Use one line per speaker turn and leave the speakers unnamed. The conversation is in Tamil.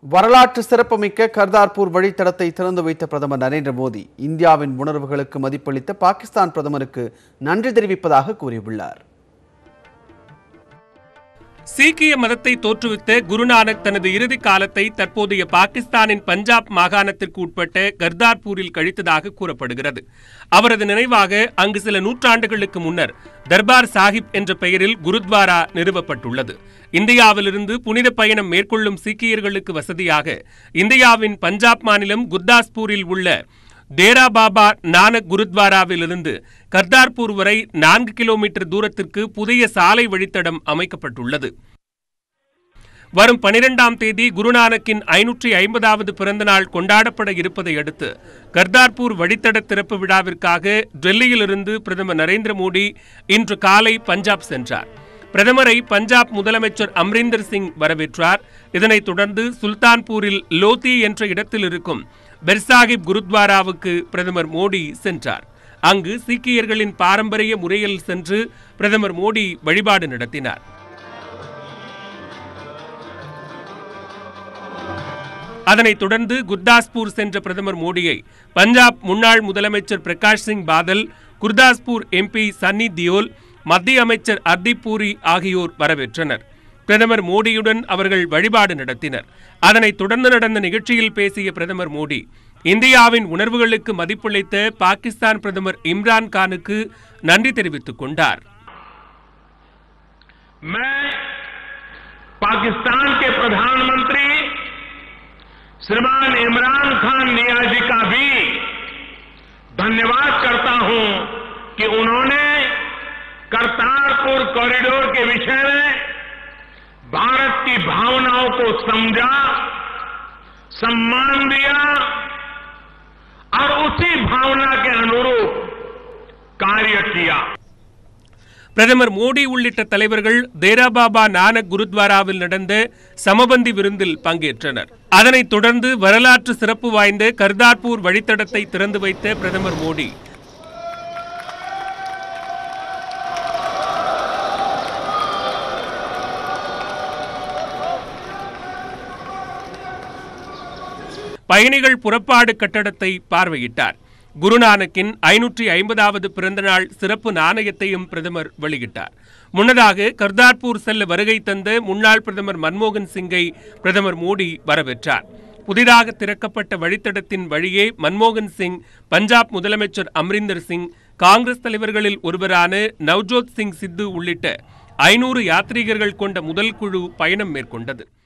வரலாற்று சிறப்புமிக்க கர்தார்பூர் வழித்தடத்தை திறந்து வைத்த பிரதமர் நரேந்திர மோடி இந்தியாவின் உணர்வுகளுக்கு மதிப்பளித்த பாகிஸ்தான் பிரதமருக்கு நன்றி தெரிவிப்பதாக கூறியுள்ளார்
சீக்கிய மதத்தை தோற்றுவித்த குருநானக் தனது இறுதி காலத்தை தற்போதைய பாகிஸ்தானின் பஞ்சாப் மாகாணத்திற்கு உட்பட்ட கர்தார்பூரில் கழித்ததாக கூறப்படுகிறது அவரது நினைவாக அங்கு சில நூற்றாண்டுகளுக்கு முன்னர் தர்பார் சாஹிப் என்ற பெயரில் குருத்வாரா நிறுவப்பட்டுள்ளது இந்தியாவிலிருந்து புனித பயணம் மேற்கொள்ளும் சீக்கியர்களுக்கு வசதியாக இந்தியாவின் பஞ்சாப் மாநிலம் குர்தாஸ்பூரில் உள்ள தேரா பாபா நானக் குருத்வாராவிலிருந்து கர்தார்பூர் வரை நான்கு கிலோமீட்டர் தூரத்திற்கு புதிய சாலை வழித்தடம் அமைக்கப்பட்டுள்ளது வரும் பனிரெண்டாம் தேதி குருநானக்கின் ஐநூற்றி ஐம்பதாவது பிறந்தநாள் கொண்டாடப்பட இருப்பதை அடுத்து கர்தார்பூர் வழித்தட திறப்பு விழாவிற்காக டெல்லியிலிருந்து பிரதமர் நரேந்திர மோடி இன்று காலை பஞ்சாப் சென்றார் பிரதமரை பஞ்சாப் முதலமைச்சர் அம்ரிந்தர் சிங் வரவேற்றார் இதனைத் தொடர்ந்து சுல்தான்பூரில் லோதி என்ற இடத்தில் இருக்கும் பெர்சாஹிப் குருத்வாராவுக்கு பிரதமர் மோடி சென்றார் அங்கு சீக்கியர்களின் பாரம்பரிய முறையில் சென்று பிரதமர் மோடி வழிபாடு நடத்தினார் அதனைத் தொடர்ந்து குர்தாஸ்பூர் சென்ற பிரதமர் மோடியை பஞ்சாப் முன்னாள் முதலமைச்சர் பிரகாஷ் சிங் பாதல் குர்தாஸ்பூர் எம்பி சன்னி தியோல் மத்திய அமைச்சர் ஹர்தீப் பூரி ஆகியோர் வரவேற்றனர் பிரதமர் மோடியுடன் அவர்கள் வழிபாடு நடத்தினர் அதனைத் தொடர்ந்து நடந்த நிகழ்ச்சியில் பேசிய பிரதமர் மோடி இந்தியாவின் உணர்வுகளுக்கு மதிப்பளித்த பாகிஸ்தான் பிரதமர் இம்ரான் கானுக்கு நன்றி தெரிவித்துக் கொண்டார்
मैं पाकिस्तान के प्रधानमंत्री श्रीमान इमरान खान नियाजी का भी धन्यवाद करता हूं कि उन्होंने करतारपुर कॉरिडोर के विषय में भारत की भावनाओं को समझा सम्मान दिया और उसी भावना के अनुरूप कार्य किया
பிரதமர் மோடி உள்ளிட்ட தலைவர்கள் தேராபாபா நானக் குருத்வாராவில் நடந்த சமபந்தி விருந்தில் பங்கேற்றனர் அதனைத் தொடர்ந்து வரலாற்று சிறப்பு வாய்ந்த கர்தார்பூர் வழித்தடத்தை திறந்து வைத்த பிரதமர் மோடி பயணிகள் புறப்பாடு கட்டடத்தை பார்வையிட்டார் குருநானக்கின் ஐநூற்றி ஐம்பதாவது பிறந்தநாள் சிறப்பு நாணயத்தையும் பிரதமர் வெளியிட்டார் முன்னதாக கர்தார்பூர் செல்ல வருகை தந்த முன்னாள் பிரதமர் மன்மோகன் சிங்கை பிரதமர் மோடி வரவேற்றார் புதிதாக திறக்கப்பட்ட வழித்தடத்தின் வழியே மன்மோகன் சிங் பஞ்சாப் முதலமைச்சர் அம்ரிந்தர் சிங் காங்கிரஸ் தலைவர்களில் ஒருவரான நவ்ஜோத் சிங் சித்து உள்ளிட்ட ஐநூறு யாத்ரீகர்கள் கொண்ட முதல் குழு பயணம் மேற்கொண்டது